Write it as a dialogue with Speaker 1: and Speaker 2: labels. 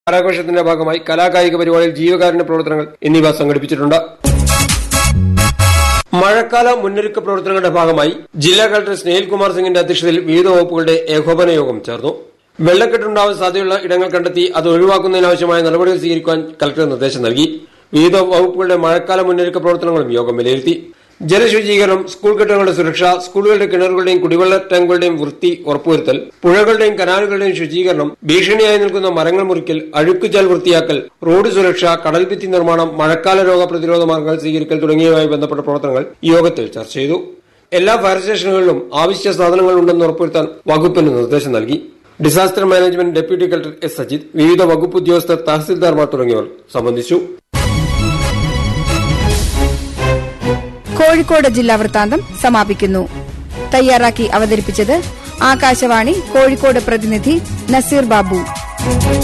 Speaker 1: വാരാഘോഷത്തിന്റെ ഭാഗമായി കലാകായിക പരിപാടികൾ ജീവകാരുണ്യ പ്രവർത്തനങ്ങൾ എന്നിവ സംഘടിപ്പിച്ചിട്ടുണ്ട് മഴക്കാല മുന്നൊരുക്ക പ്രവർത്തനങ്ങളുടെ ഭാഗമായി ജില്ലാ കളക്ടർ സ്നേഹിൽ കുമാർ സിംഗിന്റെ അധ്യക്ഷതയിൽ വിവിധ വകുപ്പുകളുടെ ഏകോപന യോഗം ചേർന്നു വെള്ളക്കെട്ടുണ്ടാവാൻ സാധ്യതയുള്ള ഇടങ്ങൾ കണ്ടെത്തി അത് ഒഴിവാക്കുന്നതിനാവശ്യമായ നടപടികൾ സ്വീകരിക്കാൻ കളക്ടർ നിർദ്ദേശം നൽകി വിവിധ വകുപ്പുകളുടെ മഴക്കാല മുന്നൊരുക്ക പ്രവർത്തനങ്ങളും യോഗം വിലയിരുത്തി ജലശുചീകരണം സ്കൂൾ കെട്ടിടങ്ങളുടെ സുരക്ഷ സ്കൂളുകളുടെ കിണറുകളുടെയും കുടിവെള്ള ടാങ്കുകളുടെയും വൃത്തി ഉറപ്പുവരുത്തൽ പുഴകളുടെയും കനാലുകളുടെയും ശുചീകരണം ഭീഷണിയായി നിൽക്കുന്ന മരങ്ങൾ മുറിക്കൽ അഴുക്കുചാൽ വൃത്തിയാക്കൽ റോഡ് സുരക്ഷ കടൽഭിത്തി നിർമ്മാണം മഴക്കാല രോഗ പ്രതിരോധ മാർഗങ്ങൾ സ്വീകരിക്കൽ തുടങ്ങിയവയുമായി ബന്ധപ്പെട്ട പ്രവർത്തനങ്ങൾ യോഗത്തിൽ ചർച്ച ചെയ്തു എല്ലാ ഫയർ സ്റ്റേഷനുകളിലും ആവശ്യ സാധനങ്ങൾ ഉണ്ടെന്ന് ഉറപ്പുവരുത്താൻ വകുപ്പിന് നിർദ്ദേശം നൽകി disaster management deputy collector S Sajith വിവിധ വകുപ്പ് ഉദ്യോഗസ്ഥർ തഹസിൽദാർമാർ തുടങ്ങിയവർ സംബന്ധിച്ചു
Speaker 2: കോഴിക്കോട് ജില്ലാ വൃത്താന്തം സമാപിക്കുന്നു തയ്യാറാക്കി അവതരിപ്പിച്ചത് ആകാശവാണി കോഴിക്കോട് പ്രതിനിധി നസീർ ബാബു